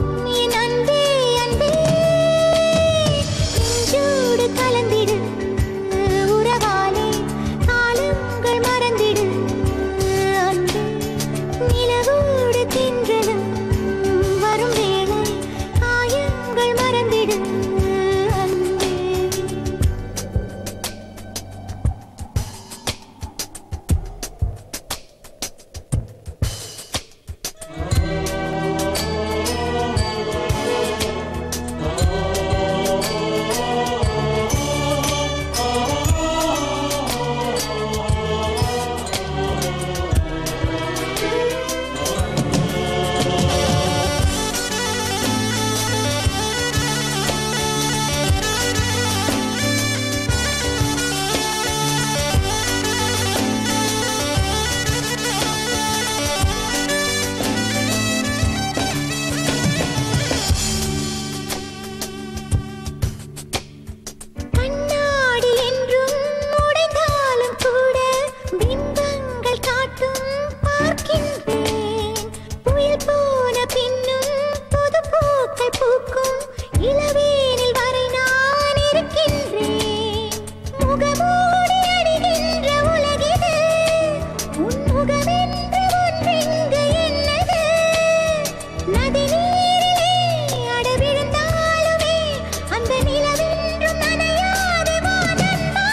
என் அன்பே அன்பே நெஞ்சோடு கலந்திடு உறவாலே காலங்கள் மறந்திடு அன்பே நிலவோடு தென்றலும் வரும் வேளை காயங்கள் மறந்திடு அன்பே கண்ணாடி என்றும் உடைந்தாலும் கூட பிம்பங்கள் காட்டும் பார்க்கின்றேன் புயல் போன பின்னும் புது பூக்கள் பூக்கும் இளவேனில் வரை நான் இருக்கின்றேன் முகமூடி அடிகின்ற உலகிது உன் முகமென்று ஒன்றெங்கு என்னது நதி நீரிலே அட விழுந்தாலுமே அந்த நிலவென்றும் நனையாது வானம்மா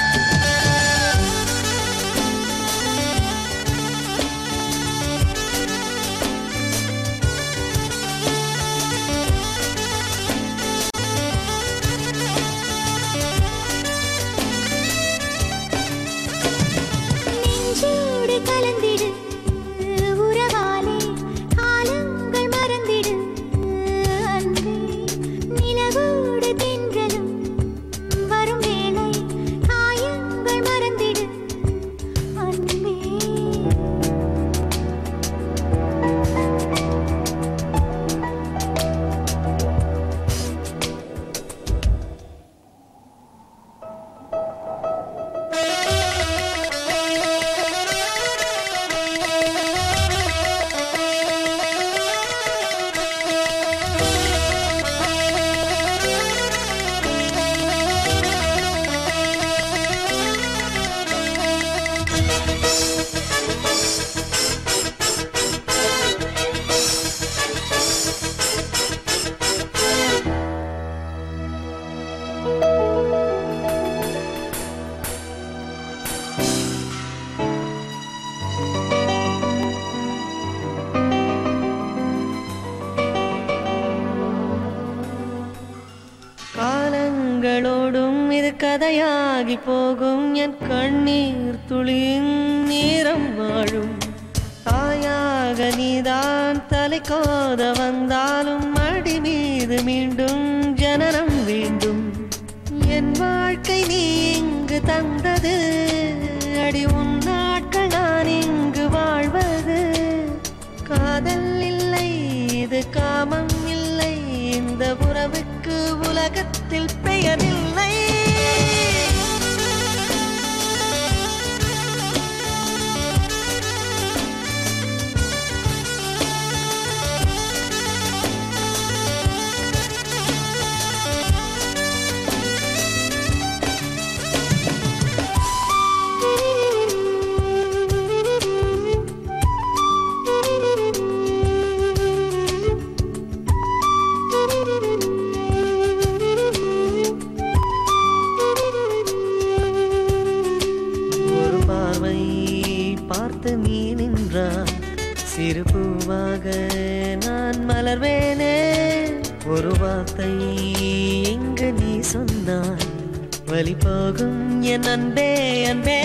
நெஞ்சோடு கலந்திடு உறவாலே காலங்கள் மறந்திடு அன்பே நிலவோடு தென்றலும் வரும் வேளை காயங்கள் மறந்திடு அன்பே காலங்களோடும் இது கதையாகி போகும் என் கண்ணீர் துளியின் நேரம் வாழும் தாயாக நீதான் தலை கோத வந்தாலும் அடி மீது மீண்டும் ஜனனம் வேண்டும் என் வாழ்க்கை நீ இங்கு தந்தது அடி உன் நாட்கள் நான் இங்கு வாழ்வது காதல் இல்லை இது காமம் இல்லை இந்த உறவுக்கு உலகத்தில் பெயர் இல்லை ஒரு பார்வை பார்த்து நீ நின்றாய் சிறு பூவாக நான் மலர்வேனே ஒரு வார்த்தை எங்கு நீ சொன்னாய் வழி போகும் என் அன்பே அன்பே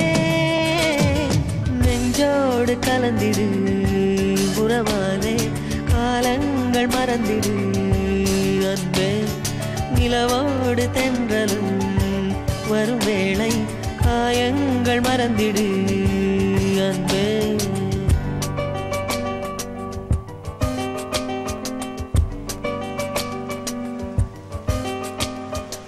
நெஞ்சோடு கலந்திடு உறவாலே காலங்கள் மறந்திடு அன்பே நிலவோடு தென்றலும் வரும் வேளை காயங்கள் மறந்திடு